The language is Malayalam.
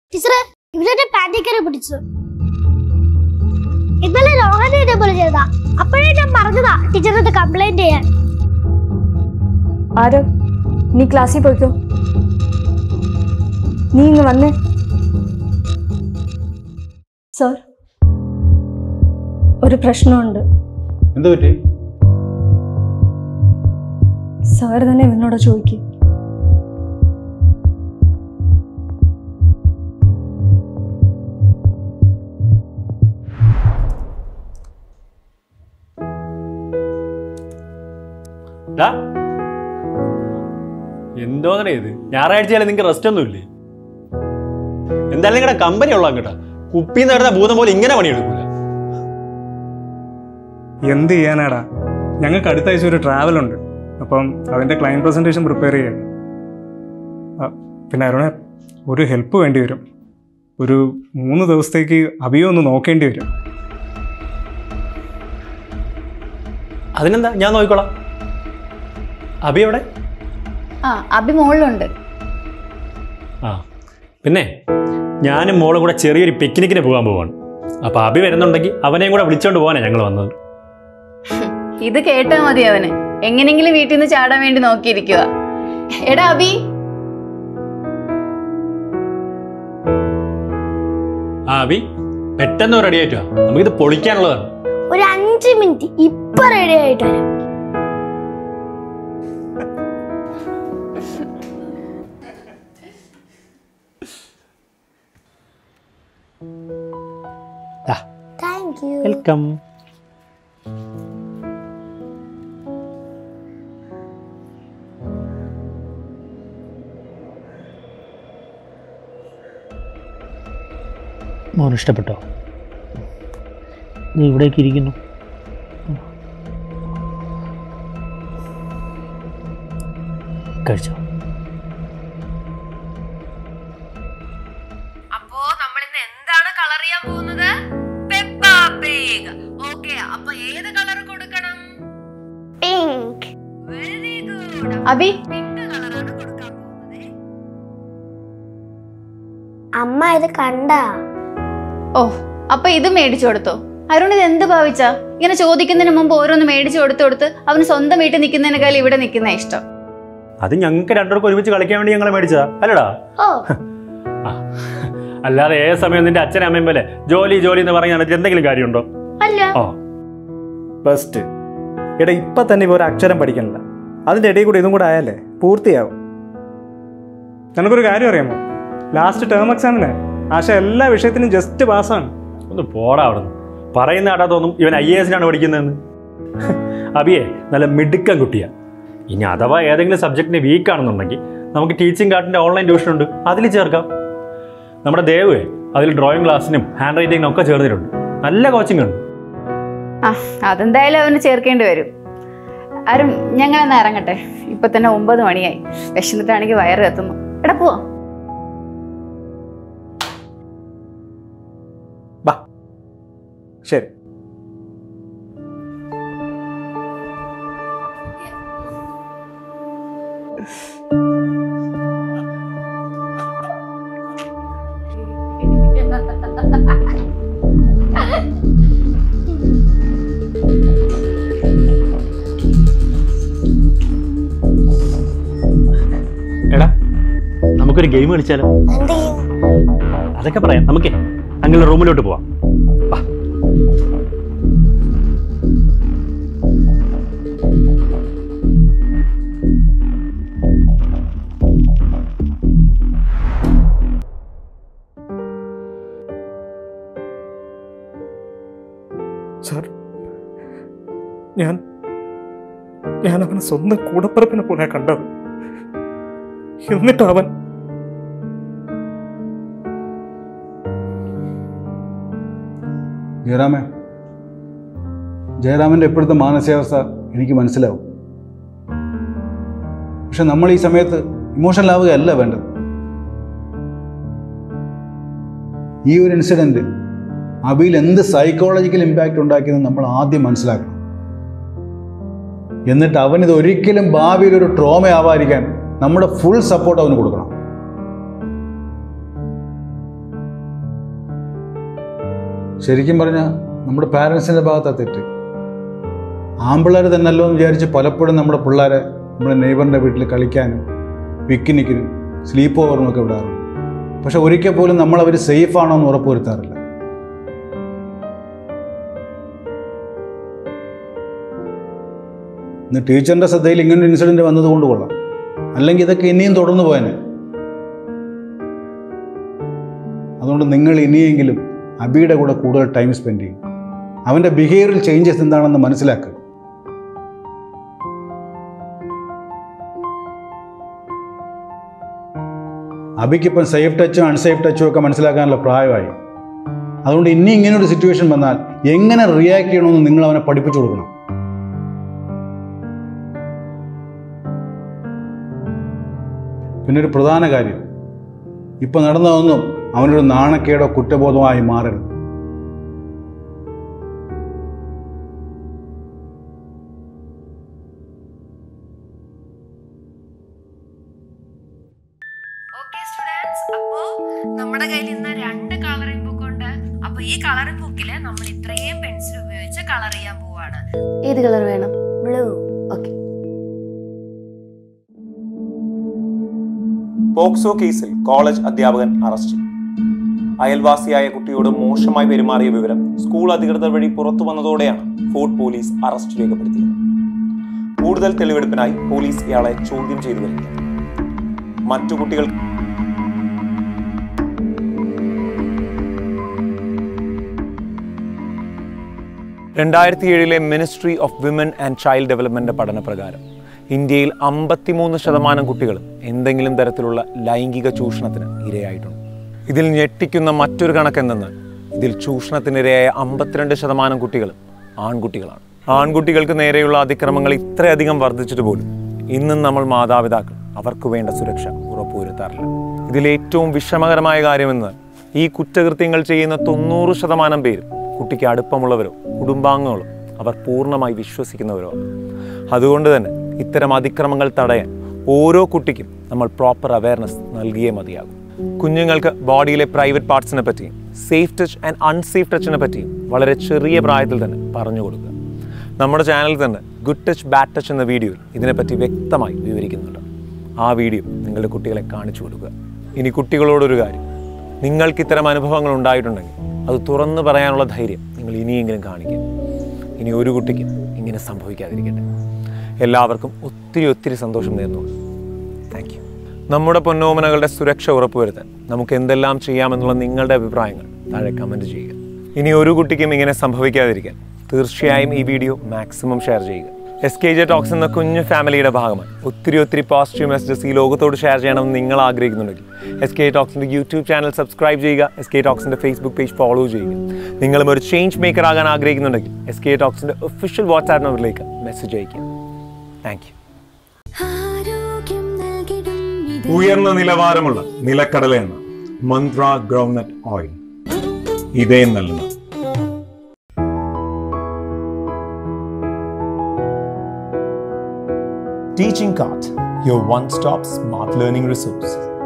ടീച്ചറെ ഇവരെന്റെ പാൻറ്റിക്കരെ പിടിച്ചു ഇന്നലെ രോഹന ഇതേപോലെ ചെയ്തതാ അപ്പോഴേ ഞാൻ പറഞ്ഞതാ ടീച്ചറിനത് കംപ്ലൈന്റ് ചെയ്യാൻ ആരോ നീ ക്ലാസ്സിൽ പോയിക്കോ നീ ഇങ്ങ് വന്നേ സർ ഒരു പ്രശ്നമുണ്ട് എന്ത് പറ്റി സാർ തന്നെ ഇവനോട് ചോദിക്കും ഡാ. എന്തോന്നടേ ഇത് ഞായറാഴ്ചയാലും നിങ്ങൾക്ക് റെസ്റ്റ് ഒന്നുമില്ലേ എന്തായാലും നിങ്ങളുടെ കമ്പനി ഉള്ള കേട്ടാ കുപ്പിന്ന് വരുന്ന ഭൂതം പോലെ ഇങ്ങനെ പണിയെടുക്കൂല എന്ത് ചെയ്യാനാടാ ഞങ്ങൾക്ക് അടുത്ത ആഴ്ച ഒരു ട്രാവൽ ഉണ്ട് അപ്പം അതിൻ്റെ ക്ലയൻറ്റ് പ്രസൻറ്റേഷൻ പ്രിപ്പയർ ചെയ്യാൻ ആ, പിന്നെ അരുണെ ഒരു ഹെൽപ്പ് വേണ്ടി വരും ഒരു മൂന്ന് ദിവസത്തേക്ക് അഭിയോ ഒന്ന് നോക്കേണ്ടി വരും അതിനെന്താ ഞാൻ നോക്കിക്കോളാം അഭി എവിടെ ആ അഭി മുകളിലുണ്ട് ആ പിന്നെ ഞാനും മോളും കൂടെ ചെറിയൊരു പിക്നിക്കിന് പോകാൻ പോവാണ് അപ്പൊ അഭി വരുന്നുണ്ടെങ്കിൽ അവനെയും കൂടെ വിളിച്ചോണ്ട് പോകാനാണ് ഞങ്ങൾ വന്നത് ഇത് കേട്ടാ മതി അവന് എങ്ങനെങ്കിലും വീട്ടിൽ നിന്ന് ചാടാൻ വേണ്ടി നോക്കിയിരിക്കുക എടാ അഭി ആ അഭി പെട്ടെന്ന് റെഡി ആയിട്ടുവാ നമുക്കിത് പൊളിക്കാനുള്ളതാണ് ഒരു അഞ്ച് മിനിറ്റ് ഇപ്പൊ റെഡി ആയിട്ട് വരാം താങ്ക് യു വെൽക്കം മോൻ ഇഷ്ടപ്പെട്ടോ നീ ഇവിടേക്ക് ഇരിക്കുന്നു കഴിച്ചോ അപ്പോ നമ്മൾ ഇന്ന് എന്താണ് കളർ ചെയ്യാൻ പോകുന്നത് പെപ്പ പിഗ് ഓക്കെ അപ്പൊ ഏത് കളർ കൊടുക്കണം pink very good Abhi pink കളറാണ് കൊടുക്കാൻ പോകുന്നത് അമ്മ ഇത് കണ്ടാ ഓ അപ്പൊ ഇത് മേടിച്ചു കൊടുത്തോ അരുൺ ഇത് എന്ത് ഭാവിച്ചാ ഇങ്ങനെ ചോദിക്കുന്നതിന് മുമ്പ് ഓരോന്ന് മേടിച്ചു കൊടുത്തു കൊടുത്ത് അവന് സ്വന്തം വീട്ടിൽ നിൽക്കുന്നതിനേക്കാൾ ഇവിടെ നിൽക്കുന്ന ഇഷ്ടം അത് ഞങ്ങൾക്ക് രണ്ടുപേർക്കും ഒരുമിച്ച് കളിക്കാൻ വേണ്ടി ഞങ്ങൾ മേടിച്ചതാ അല്ലടാ ഓ ആ. അല്ലാതെ ഏത് സമയം നിന്റെ അച്ഛനും അമ്മയും പോലെ ജോലി ജോലി എന്ന് പറഞ്ഞാൽ അതിൽ എന്തെങ്കിലും കാര്യമുണ്ടോ അല്ല ഓ ബെസ്റ്റ് എടാ ഇപ്പം തന്നെ ഇപ്പോൾ ഒരു അക്ഷരം പഠിക്കണില്ല അതിൻ്റെ ഇടയിൽ കൂടി ഇതും കൂടെ ആയാലേ പൂർത്തിയാവും നിനക്കൊരു കാര്യം അറിയാമോ ലാസ്റ്റ് ടേം എക്സാമിന് ആശ എല്ലാ വിഷയത്തിനും ജസ്റ്റ് പാസ്സാണ് ഒന്ന് പോടാ അവിടെ നിന്ന് പറയുന്ന കേട്ടാ തോന്നും ഇവൻ ഐ എ എസിനാണ് പഠിക്കുന്നതെന്ന് അബിയെ നല്ല മിടുക്കൻ കുട്ടിയാ ഇനി അഥവാ ഏതെങ്കിലും സബ്ജക്റ്റിന് വീക്ക് ആണെന്നുണ്ടെങ്കിൽ നമുക്ക് ടീച്ചിങ് കാർഡിൻ്റെ ഓൺലൈൻ ട്യൂഷൻ ഉണ്ട് അതിൽ ചേർക്കാം നമ്മുടെ ദേവുവേ അതിൽ ഡ്രോയിങ് ക്ലാസ്സിനും ഹാൻഡ് റൈറ്റിങ്ങിനും ഒക്കെ ചേർത്തിട്ടുണ്ട് നല്ല കോച്ചിങ് ഉണ്ട് ആ അതെന്തായാലും അവന് ചേർക്കേണ്ടി വരും അരുൺ ഞങ്ങളെന്നാ ഇറങ്ങട്ടെ ഇപ്പൊ തന്നെ ഒമ്പത് മണിയായി വിശന്നിട്ടാണെങ്കിൽ വയറ് എത്തുന്നു എടാ പോവാ ശരി എടാ നമുക്കൊരു ഗെയിം കളിച്ചാലോ എന്ത് ചെയ്യും അതൊക്കെ പറയാം നമുക്കേ അങ്ങനെ റൂമിലോട്ട് പോവാം വാ. സാർ ഞാൻ ഞാൻ അവനെ സ്വന്തം കൂടപ്പിറപ്പിനെ പോലെ കണ്ടത് എന്നിട്ട് അവൻ ജയറാമേ ജയറാമൻ്റെ ഇപ്പോഴത്തെ മാനസികാവസ്ഥ എനിക്ക് മനസ്സിലാവും പക്ഷെ നമ്മൾ ഈ സമയത്ത് ഇമോഷണൽ ആവുകയല്ല വേണ്ടത് ഈ ഒരു ഇൻസിഡൻറ്റ് അബിയിൽ എന്ത് സൈക്കോളജിക്കൽ ഇമ്പാക്റ്റ് ഉണ്ടാക്കിയെന്ന് നമ്മൾ ആദ്യം മനസ്സിലാക്കണം എന്നിട്ട് അവനിത് ഒരിക്കലും ഭാവിയിൽ ഒരു ട്രോമ ആവാതിരിക്കാൻ നമ്മുടെ ഫുൾ സപ്പോർട്ട് അവന് കൊടുക്കണം ശരിക്കും പറഞ്ഞാൽ നമ്മുടെ പാരൻസിൻ്റെ ഭാഗത്താണ് തെറ്റ് ആമ്പിള്ളേർ തന്നെയല്ലോ എന്ന് വിചാരിച്ച് പലപ്പോഴും നമ്മുടെ പിള്ളേരെ നമ്മുടെ നെയ്ബറിൻ്റെ വീട്ടിൽ കളിക്കാനും പിക്നിക്കിനും സ്ലീപ്പ് ഓവറിനും ഒക്കെ വിടാറുണ്ട് പക്ഷെ ഒരിക്കൽ പോലും നമ്മൾ അവർ സേഫ് ആണോ എന്ന് ഉറപ്പുവരുത്താറില്ല ഇന്ന് ടീച്ചറിൻ്റെ ശ്രദ്ധയിൽ ഇങ്ങനൊരു ഇൻസിഡൻറ്റ് വന്നതുകൊണ്ട് കൊള്ളാം അല്ലെങ്കിൽ ഇതൊക്കെ ഇനിയും തുടർന്നു പോയനെ അതുകൊണ്ട് നിങ്ങൾ ഇനിയെങ്കിലും അബിയുടെ കൂടെ കൂടുതൽ ടൈം സ്പെൻഡ് ചെയ്യും അവൻ്റെ ബിഹേവിയറൽ ചേഞ്ചസ് എന്താണെന്ന് മനസ്സിലാക്കുക അബിക്കിപ്പം സേഫ് ടച്ചും അൺസേഫ് ടച്ചും ഒക്കെ മനസ്സിലാക്കാനുള്ള പ്രായമായി അതുകൊണ്ട് ഇനി ഇങ്ങനെ ഒരു സിറ്റുവേഷൻ വന്നാൽ എങ്ങനെ റിയാക്ട് ചെയ്യണമെന്ന് നിങ്ങൾ അവനെ പഠിപ്പിച്ചു കൊടുക്കണം പിന്നെ ഒരു പ്രധാന കാര്യം ഇപ്പം നടന്നതൊന്നും അവനൊരു നാണക്കേടോ കുറ്റബോധമായി മാറരുത് ഓക്കെ സ്റ്റുഡൻസ് അപ്പോ നമ്മുടെ കയ്യിൽ ഇന്ന് രണ്ട് കളറിംഗ് ബുക്ക് ഉണ്ട് അപ്പൊ ഈ കളറിംഗ് ബുക്കിൽ നമ്മൾ ഇത്രയും പെൻസിൽ ഉപയോഗിച്ച് കളർ ചെയ്യാൻ പോവാണ് ഏത് കളർ വേണം ബ്ലൂ ഓക്കെ പോക്സോ കേസിൽ കോളേജ് അധ്യാപകൻ അറസ്റ്റിൽ അയൽവാസിയായ കുട്ടിയോട് മോശമായി പെരുമാറിയ വിവരം സ്കൂൾ അധികൃതർ വഴി പുറത്തു വന്നതോടെയാണ് ഫോർട്ട് പോലീസ് അറസ്റ്റ് രേഖപ്പെടുത്തിയത് കൂടുതൽ തെളിവെടുപ്പിനായി പോലീസ് ഇയാളെ ചോദ്യം ചെയ്തു വരുന്നു മറ്റു കുട്ടികൾ രണ്ടായിരത്തി ഏഴിലെ ministry of women and child development പഠനപ്രകാരം ഇന്ത്യയിൽ അമ്പത്തിമൂന്ന് ശതമാനം കുട്ടികളും എന്തെങ്കിലും തരത്തിലുള്ള ലൈംഗിക ചൂഷണത്തിന് ഇരയായിട്ടുണ്ട് ഇതിൽ ഞെട്ടിക്കുന്ന മറ്റൊരു കണക്കെന്തെന്ന് ഇതിൽ ചൂഷണത്തിനിരയായ അമ്പത്തിരണ്ട് ശതമാനം കുട്ടികളും ആൺകുട്ടികളാണ് ആൺകുട്ടികൾക്ക് നേരെയുള്ള അതിക്രമങ്ങൾ ഇത്രയധികം വർദ്ധിച്ചിട്ട് പോലും ഇന്നും നമ്മൾ മാതാപിതാക്കൾ അവർക്ക് വേണ്ട സുരക്ഷ ഉറപ്പുവരുത്താറില്ല ഇതിൽ ഏറ്റവും വിഷമകരമായ കാര്യമെന്ന് ഈ കുറ്റകൃത്യങ്ങൾ ചെയ്യുന്ന തൊണ്ണൂറ് ശതമാനം പേരും കുട്ടിക്ക് അടുപ്പമുള്ളവരോ കുടുംബാംഗങ്ങളോ അവർ പൂർണ്ണമായി വിശ്വസിക്കുന്നവരോ ആണ്. അതുകൊണ്ട് തന്നെ ഇത്തരം അതിക്രമങ്ങൾ തടയാൻ ഓരോ കുട്ടിക്കും നമ്മൾ പ്രോപ്പർ അവയർനെസ് നൽകിയേ മതിയാകും കുഞ്ഞുങ്ങൾക്ക് ബോഡിയിലെ പ്രൈവറ്റ് പാർട്സിനെ പറ്റിയും സേഫ് ടച്ച് ആൻഡ് അൺസേഫ് ടച്ചിനെ പറ്റിയും വളരെ ചെറിയ പ്രായത്തിൽ തന്നെ പറഞ്ഞു കൊടുക്കുക നമ്മുടെ ചാനലിൽ തന്നെ ഗുഡ് ടച്ച് ബാഡ് ടച്ച് എന്ന വീഡിയോയിൽ ഇതിനെപ്പറ്റി വ്യക്തമായി വിവരിക്കുന്നുണ്ട് ആ വീഡിയോ നിങ്ങളുടെ കുട്ടികളെ കാണിച്ചു കൊടുക്കുക ഇനി കുട്ടികളോടൊരു കാര്യം നിങ്ങൾക്ക് ഇത്തരം അനുഭവങ്ങൾ ഉണ്ടായിട്ടുണ്ടെങ്കിൽ അത് തുറന്നു പറയാനുള്ള ധൈര്യം നിങ്ങൾ ഇനിയെങ്കിലും കാണിക്കുക ഇനി ഒരു കുട്ടിക്കും ഇങ്ങനെ സംഭവിക്കാതിരിക്കട്ടെ എല്ലാവർക്കും ഒത്തിരി ഒത്തിരി സന്തോഷം നേർന്നു താങ്ക് യു നമ്മുടെ പൊന്നോമനകളുടെ സുരക്ഷ ഉറപ്പുവരുത്താൻ നമുക്ക് എന്തെല്ലാം ചെയ്യാമെന്നുള്ള നിങ്ങളുടെ അഭിപ്രായങ്ങൾ താഴെ കമൻറ്റ് ചെയ്യുക ഇനി ഒരു കുട്ടിക്കും ഇങ്ങനെ സംഭവിക്കാതിരിക്കാൻ തീർച്ചയായും ഈ വീഡിയോ മാക്സിമം ഷെയർ ചെയ്യുക എസ് കെ ജെ ടോക്സ് എന്ന കുഞ്ഞു ഫാമിലിയുടെ ഭാഗമായി ഒത്തിരി ഒത്തിരി പോസിറ്റീവ് മെസ്സേജസ് ഈ ലോകത്തോട് ഷെയർ ചെയ്യണമെന്ന് നിങ്ങൾ ആഗ്രഹിക്കുന്നുണ്ടെങ്കിൽ എസ് കെ ടോക്സിൻ്റെ യൂട്യൂബ് ചാനൽ സബ്സ്ക്രൈബ് ചെയ്യുക എസ് കെ ടോക്സിൻ്റെ ഫേസ്ബുക്ക് പേജ് ഫോളോ ചെയ്യുക നിങ്ങളും ഒരു ചേഞ്ച് മേക്കർ ആകാൻ ആഗ്രഹിക്കുന്നുണ്ടെങ്കിൽ എസ് കെ ടോക്സിൻ്റെ ഒഫീഷ്യൽ വാട്സാപ്പ് നമ്പറിലേക്ക് മെസ്സേജ് അയയ്ക്കുക താങ്ക് യു ഉയർന്ന നിലവാരമുള്ള നിലക്കടലയെണ്ണ മന്ത്ര ഗ്രൗണ്ട്നട്ട് ഓയിൽ ഇതേ നൽകുന്ന Teaching Cart, your one stop smart learning resource.